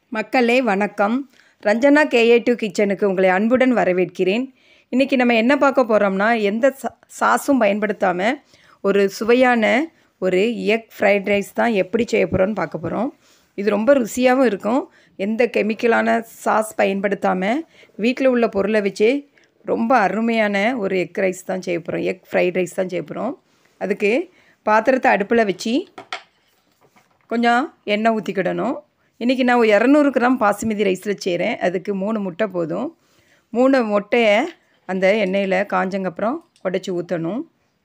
மக்களே வணக்கம் Ranjana K A two கிச்சனுக்கு உங்களை அன்புடன் வரவேற்கிறேன் இன்றைக்கி நம்ம என்ன பார்க்க போகிறோம்னா எந்த சா சாஸும் பயன்படுத்தாமல் ஒரு சுவையான ஒரு எக் ஃப்ரைட் ரைஸ் தான் எப்படி செய்ய போகிறோன்னு பார்க்க போகிறோம் இது ரொம்ப ருசியாகவும் இருக்கும் எந்த கெமிக்கலான சாஸ் பயன்படுத்தாமல் வீட்டில் உள்ள பொருளை வச்சு ரொம்ப அருமையான ஒரு எக் ரைஸ் தான் செய்ய போகிறோம் எக் ஃப்ரைட் ரைஸ் தான் செய்ய போகிறோம் அதுக்கு பாத்திரத்தை அடுப்பில் வச்சு கொஞ்சம் எண்ணெய் ஊற்றிக்கிடணும் இன்றைக்கி நான் ஒரு இரநூறு கிராம் பாசுமதி ரைஸில் செய்கிறேன் அதுக்கு மூணு முட்டை போதும் மூணு முட்டையை அந்த எண்ணெயில் காஞ்சங்கப்புறம் உடச்சி ஊற்றணும்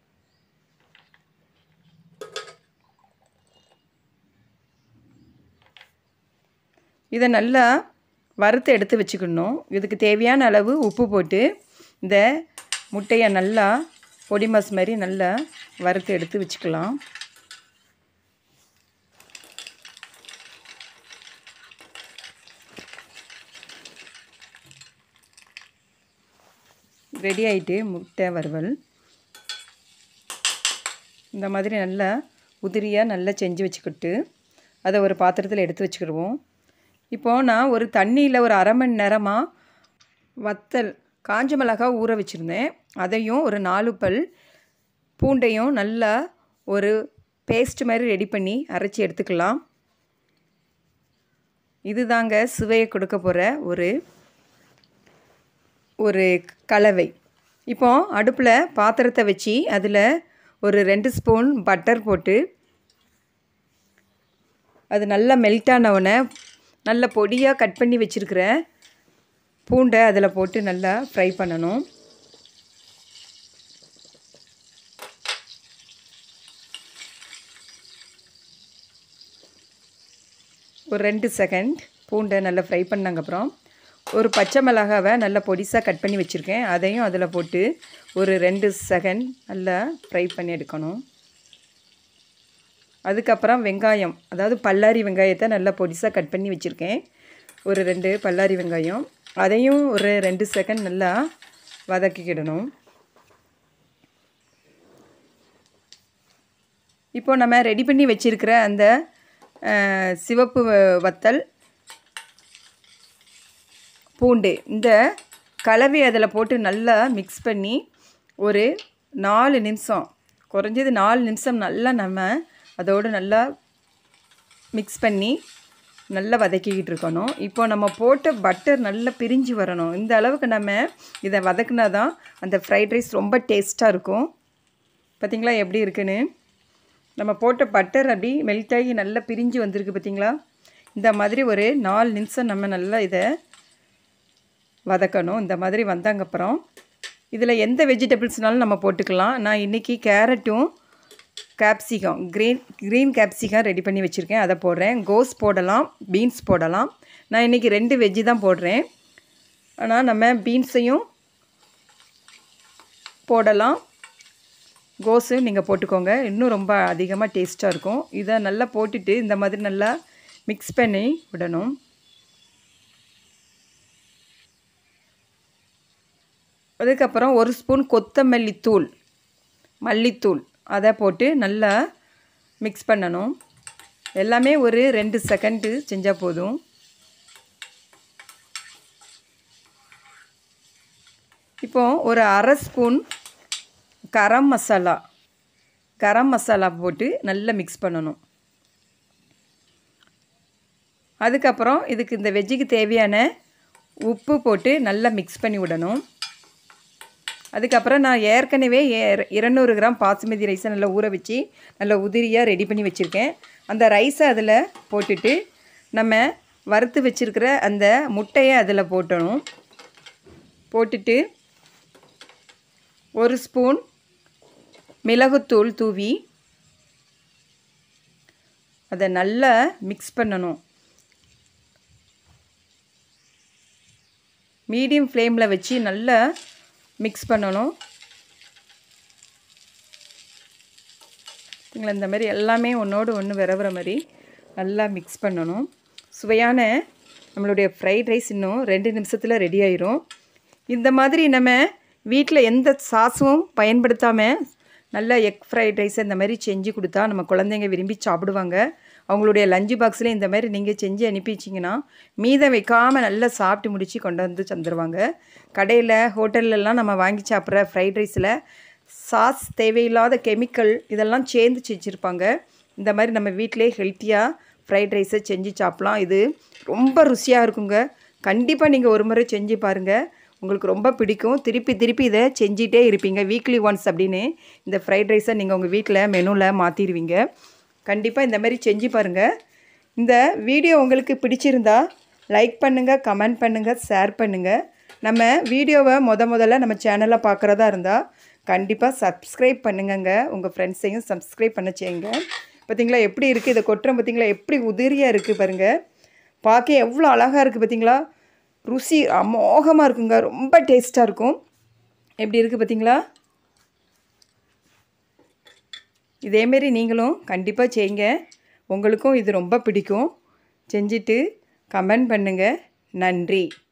இதை நல்லா வறுத்து எடுத்து வச்சுக்கணும் இதுக்கு தேவையான அளவு உப்பு போட்டு இந்த முட்டையை நல்லா பொடி மாஸ் மாதிரி நல்லா வறுத்து எடுத்து வச்சுக்கலாம் ரெடி ஆகிட்டு முட்டை வறுவல் இந்த மாதிரி நல்லா உதிரியாக நல்லா செஞ்சு வச்சுக்கிட்டு அதை ஒரு பாத்திரத்தில் எடுத்து வச்சுக்கிடுவோம் இப்போது நான் ஒரு தண்ணியில் ஒரு அரை மணி நேரமாக வத்தல் காஞ்ச மிளகா ஊற வச்சுருந்தேன் அதையும் ஒரு நாலு பல் பூண்டையும் நல்லா ஒரு பேஸ்ட் மாதிரி ரெடி பண்ணி அரைச்சி எடுத்துக்கலாம் இதுதாங்க சுவையை கொடுக்க போகிற ஒரு ஒரு கலவை இப்போ அடுப்பில் பாத்திரத்தை வச்சு அதில் ஒரு ரெண்டு ஸ்பூன் பட்டர் போட்டு அது நல்லா மெல்ட் ஆனவுடனே நல்ல பொடியாக கட் பண்ணி வச்சுருக்கிற பூண்டை அதில் போட்டு நல்லா ஃப்ரை பண்ணணும் ஒரு ரெண்டு செகண்ட் பூண்டை நல்லா ஃப்ரை பண்ணாங்கப்புறம் ஒரு பச்சை மிளகாவை நல்லா பொடிசாக கட் பண்ணி வச்சுருக்கேன் அதையும் அதில் போட்டு ஒரு ரெண்டு செகண்ட் நல்லா ஃப்ரை பண்ணி எடுக்கணும் அதுக்கப்புறம் வெங்காயம் அதாவது பல்லாரி வெங்காயத்தை நல்லா பொடிசாக கட் பண்ணி வச்சுருக்கேன் ஒரு ரெண்டு பல்லாரி வெங்காயம் அதையும் ஒரு ரெண்டு செகண்ட் நல்லா வதக்கிக்கிடணும் இப்போ நம்ம ரெடி பண்ணி வச்சுருக்கிற அந்த சிவப்பு வத்தல் பூண்டு இந்த கலவை அதில் போட்டு நல்லா மிக்ஸ் பண்ணி ஒரு நாலு நிமிஷம் குறைஞ்சது நாலு நிமிஷம் நல்லா நம்ம அதோடு நல்லா மிக்ஸ் பண்ணி நல்லா வதக்கிக்கிட்டு இருக்கணும் இப்போ நம்ம போட்ட பட்டர் நல்லா பிரிஞ்சு வரணும் இந்த அளவுக்கு நம்ம இதை வதக்குனா தான் அந்த ஃப்ரைட் ரைஸ் ரொம்ப டேஸ்ட்டாக இருக்கும் பார்த்திங்களா எப்படி இருக்குன்னு நம்ம போட்ட பட்டர் அப்படி மெல்ட் ஆகி நல்லா பிரிஞ்சு வந்திருக்கு பார்த்திங்களா இந்த மாதிரி ஒரு நாலு நிமிஷம் நம்ம நல்லா இதை வதக்கணும் இந்த மாதிரி வந்தாங்கப்புறம் இதில் எந்த வெஜிடபிள்ஸ்னாலும் நம்ம போட்டுக்கலாம் நான் இன்றைக்கி கேரட்டும் capsicum green green capsicum ready பண்ணி வச்சுருக்கேன் அதை போடுறேன் கோஸ் போடலாம் பீன்ஸ் போடலாம் நான் இன்றைக்கி ரெண்டு வெஜ்ஜு தான் போடுறேன் ஆனால் நம்ம பீன்ஸையும் போடலாம் கோஸு நீங்கள் போட்டுக்கோங்க இன்னும் ரொம்ப அதிகமாக டேஸ்ட்டாக இருக்கும் இதை நல்லா போட்டுட்டு இந்த மாதிரி நல்லா மிக்ஸ் பண்ணி விடணும் அதுக்கப்புறம் ஒரு ஸ்பூன் கொத்தமல்லி தூள் மல்லித்தூள் அதை போட்டு நல்லா மிக்ஸ் பண்ணணும் எல்லாமே ஒரு ரெண்டு செகண்டு செஞ்சால் போதும் இப்போது ஒரு அரை ஸ்பூன் கரம் மசாலா கரம் மசாலா போட்டு நல்லா மிக்ஸ் பண்ணணும் அதுக்கப்புறம் இதுக்கு இந்த வெஜ்ஜுக்கு தேவையான உப்பு போட்டு நல்லா மிக்ஸ் பண்ணி விடணும் அதுக்கப்புறம் நான் ஏற்கனவே இருநூறு கிராம் பாசுமதி ரைஸை நல்லா ஊற வச்சு நல்லா உதிரியாக ரெடி பண்ணி வச்சுருக்கேன் அந்த ரைஸை அதில் போட்டுட்டு நம்ம வறுத்து வச்சுருக்கிற அந்த முட்டையை அதில் போட்டணும் போட்டுட்டு ஒரு ஸ்பூன் மிளகுத்தூள் தூவி அதை நல்லா மிக்ஸ் பண்ணணும் மீடியம் ஃப்ளேமில் வச்சு நல்லா மிக்ஸ் பண்ணணும் பார்த்தீங்களா இந்த மாதிரி எல்லாமே ஒன்றோடு ஒன்று விரவுற மாதிரி நல்லா மிக்ஸ் பண்ணணும் சுவையான நம்மளுடைய ஃப்ரைட் ரைஸ் இன்னும் ரெண்டு நிமிஷத்தில் ரெடி ஆயிரும் இந்த மாதிரி நம்ம வீட்டில் எந்த சாஸும் பயன்படுத்தாமல் நல்ல எக் ஃப்ரைட் ரைஸ் இந்த மாதிரி செஞ்சு கொடுத்தா நம்ம குழந்தைங்க விரும்பி சாப்பிடுவாங்க அவங்களுடைய லஞ்சு பாக்ஸில் இந்த மாதிரி நீங்கள் செஞ்சு அனுப்பிச்சிங்கன்னா மீதம் வைக்காமல் நல்லா சாப்பிட்டு முடித்து கொண்டு வந்து தந்துடுவாங்க கடையில் ஹோட்டல்லலாம் நம்ம வாங்கி சாப்பிட்ற ஃப்ரைட் ரைஸில் சாஸ் தேவையில்லாத கெமிக்கல் இதெல்லாம் சேர்ந்து செஞ்சுருப்பாங்க இந்த மாதிரி நம்ம வீட்டிலே ஹெல்த்தியாக ஃப்ரைட் ரைஸை செஞ்சு சாப்பிட்லாம் இது ரொம்ப ருசியாக இருக்குங்க கண்டிப்பாக நீங்கள் ஒரு முறை செஞ்சு பாருங்கள் உங்களுக்கு ரொம்ப பிடிக்கும் திருப்பி திருப்பி இதை செஞ்சிட்டே இருப்பீங்க வீக்லி ஒன்ஸ் அப்படின்னு இந்த ஃப்ரைட் ரைஸை நீங்கள் உங்கள் வீட்டில் மெனுவில் மாற்றிடுவீங்க கண்டிப்பாக இந்த மாதிரி செஞ்சு பாருங்கள் இந்த வீடியோ உங்களுக்கு பிடிச்சிருந்தா லைக் பண்ணுங்கள் கமெண்ட் பண்ணுங்கள் ஷேர் பண்ணுங்கள் நம்ம வீடியோவை முத முதல்ல நம்ம சேனலில் பார்க்குறதா இருந்தால் கண்டிப்பாக சப்ஸ்கிரைப் பண்ணுங்கங்க உங்கள் ஃப்ரெண்ட்ஸையும் சப்ஸ்கிரைப் பண்ண செய்யுங்க பார்த்தீங்களா எப்படி இருக்குது இதை கொட்டுறோம் பார்த்தீங்களா எப்படி உதிரியாக இருக்குது பாருங்கள் பார்க்க எவ்வளோ அழகாக இருக்குது பார்த்தீங்களா ருசி அமோகமாக இருக்குங்க ரொம்ப டேஸ்ட்டாக இருக்கும் எப்படி இருக்குது பார்த்தீங்களா இதேமாரி நீங்களும் கண்டிப்பாக செய்யுங்க உங்களுக்கும் இது ரொம்ப பிடிக்கும் செஞ்சுட்டு கமெண்ட் பண்ணுங்கள் நன்றி